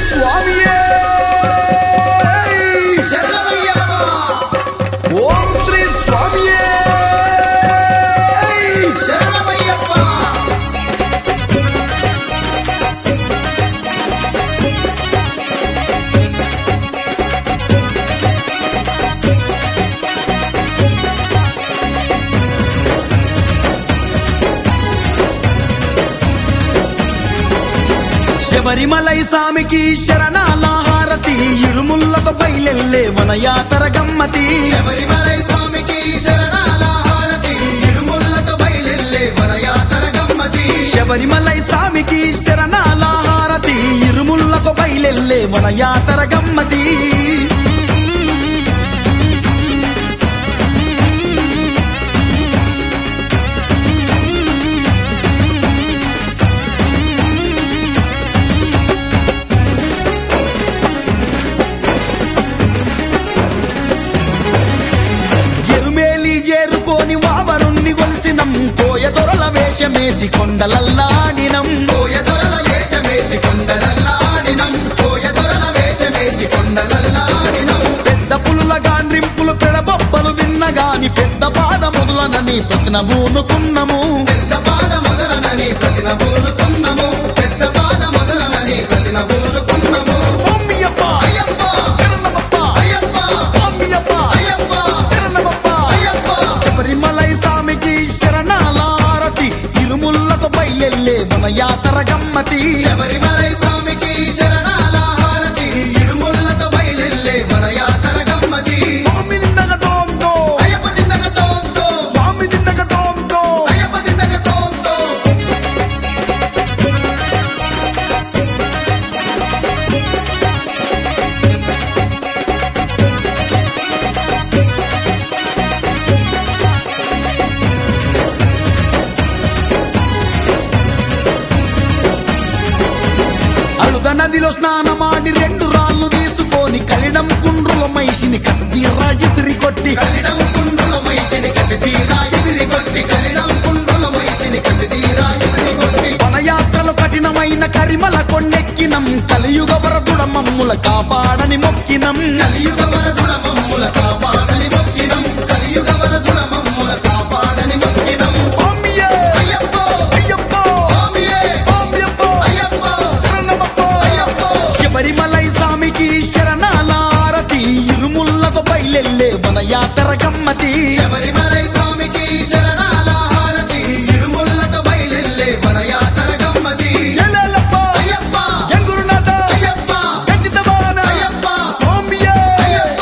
స్వామియే ఓం శ్రీ స్వామియే శబరిమలై స్వామికి శరణాల హారతి ఇరుముల్లతో బయలెల్లే వనయాతర గమ్మతి శబరిమలై స్వామికి శరణాల హారతి ఇరుముల్లతో బయలెల్లే వరయాతర గమ్మతి శబరిమలై స్వామికి శరణాల హారతి ఇరుముల్లతో బయలెల్లే వనయాతర గమ్మతి ఎరుమేలి ఏరుకోని వావరుణ్ణి గొలిసినం కోయ దొరల వేషమేసి కొండలల్లాడినం కోయ దొరల వేషమేసి కొండలల్లాడినం కోయ దొరల వేషమేసి కొండలల్లాడినం పెద్ద పులుల గాండ్రింపులు పెడబొబ్బలు విన్నగాని పెద్ద పాద మొదలనని ప్రతిన బూనుకున్నము పెద్ద పాద మొదలనని ప్రతిన బోలుకున్నము పెద్ద పాద మొదలనని ప్రతిన బోలుకున్నము స్వామియప్ప అయ్యప్ప శరణమప్ప అయ్యప్ప స్వామియప్ప అయ్యప్ప శరణమప్ప అయ్యప్ప శబరిమలై స్వామికి శరణాల హారతి ఇరుముల్లతో బయలెల్లే వనయాతర గమ్మతి శబరిమలై స్వామికి శరణాల హారతి ఇరుముల్లతో బయలెల్లే వరయాతర గమ్మతి స్వామి నిందగ తోంతో అయ్యప్ప దిందగ తోంతో స్వామి నిందగ తోంతో అయ్యప్ప దిందగ తోంతో అழுద నదిలో స్నానమాడి రెండు రాళ్ళు తీసుకొని కలిడం కుండ్రుల మైషిని కస్తీరా ఇసిరి కొట్టి కలిడం కుండుల మైషిని కసి తీరా ఎసిరి కొట్టి కలిడం కుండుల మైషిని కసి తీరా ఎసిరి కొట్టి వనయాత్రలు కఠినమైన కరిమల కొండెక్కినం కలియుగ వరదుడ మమ్ముల కాపాడని మొక్కినం కలియుగ వరదుడ మమ్ముల కాపాడని మొక్కినం కలియుగ వరదుడ మమ్ముల కాపాడని మొక్కినం స్వామియే అయ్యప్ప అయ్యప్ప స్వామియే స్వామియప్ప అయ్యప్ప శరణమప్ప అయ్యప్ప శబరిమలై స్వామికి శరణాల హారతి ఇరుముల్లతో బయలెల్లే వనయాత్ర గమ్మతి శబరిమలై స్వామికి శరణాల హారతి ఇరుముల్లతో బయలెల్లే వరయాతర గమ్మతి ఎల్లెల్లప్ప అయ్యప్ప ఎంగురునాథ అయ్యప్ప ఖచ్చితమాన అయ్యప్ప స్వామియే అయ్యప్ప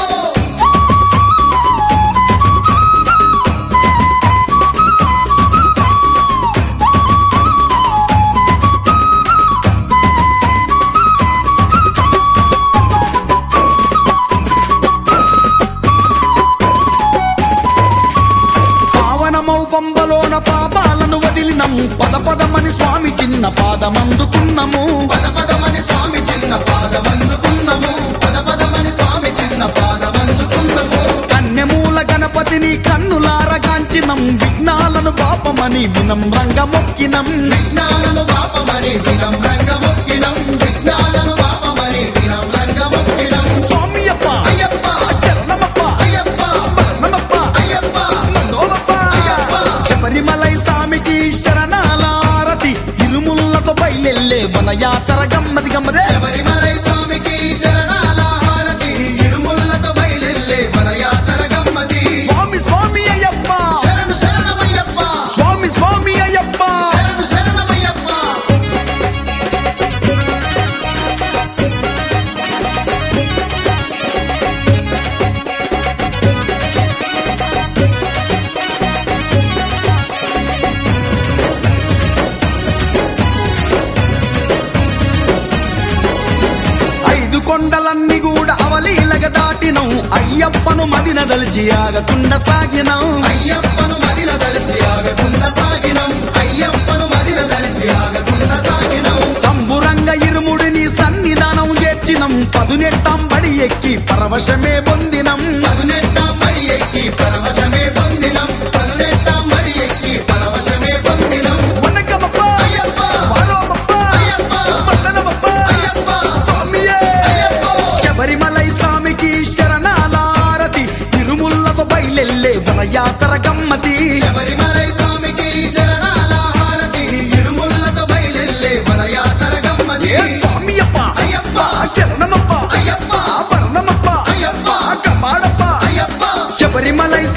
పావనమౌ పంబలోన పాపాలను వదిలినం పద పదమని స్వామి చిన్న పాదమందుకున్నము పద పదమని స్వామి చిన్న పాదమందుకున్నము పద పదమని స్వామి చిన్న పాదమందుకున్నము కన్యమూల గణపతిని కన్నులారగాంచినం విఘ్నాలను పాపమని వినమ్రంగ మొక్కినం విఘ్నాలను పాపమని వినమ్రంగ మొక్కినం విఘ్నాలను పాపమని వినమ్రంగ మొక్కినం స్వామియప్ప అయ్యప్ప శరణమప్ప అయ్యప్ప మరణమప్ప అయ్యప్ప మనోమప్ప అయ్యప్ప. శబరిమలై స్వామికి శరణాల హారతి ఇరుముల్లతో బయలెల్లే వనయాతర గమ్మతి గమ్మదే శబరిమలై స్వామికి శరణాల హారతి ఇరుముల్లతో బయలెల్లే వరయాతర గమ్మతి స్వామి స్వామి అయ్యప్ప శరణు శరణమయ్యప్ప స్వామి స్వామి అయ్యప్ప శరణు శరణమయ్యప్ప ఐదు కొండలన్నీ కూడా అవలీలగా దాటినం అయ్యప్పను మదిన దలిచి ఆగకుండా సాగినం అయ్యప్పను మదిల దలిచి ఆగకుండా సాగినం అయ్యప్పను మదిల దలిచి ఆగకుండా సాగినం సంబురంగ ఇరుముడిని సన్నిధానం చేర్చినం పదునెట్టాం బడి ఎక్కి పరవశమే పొందినం పదునెట్టాం మడి ఎక్కి పరవశమే పొందినం పదునెట్టాం మడి ఎక్కి పరవశమే పొందినం వనకమప్ప అయ్యప్ప వారోమప్ప అయ్యప్ప వదనమప్ప అయ్యప్ప స్వామియే శివయాతర గమ్మతి శబరిమలై స్వామికి శరణాల హారతి ఇరుముల్లతో బయలెల్లే వరయాతర గమ్మతి ఏ స్వామియప్ప అయ్యప్ప శరణమప్ప అయ్యప్ప పర్ణమప్ప అయ్యప్ప కపాడప్ప అయ్యప్ప శబరిమలై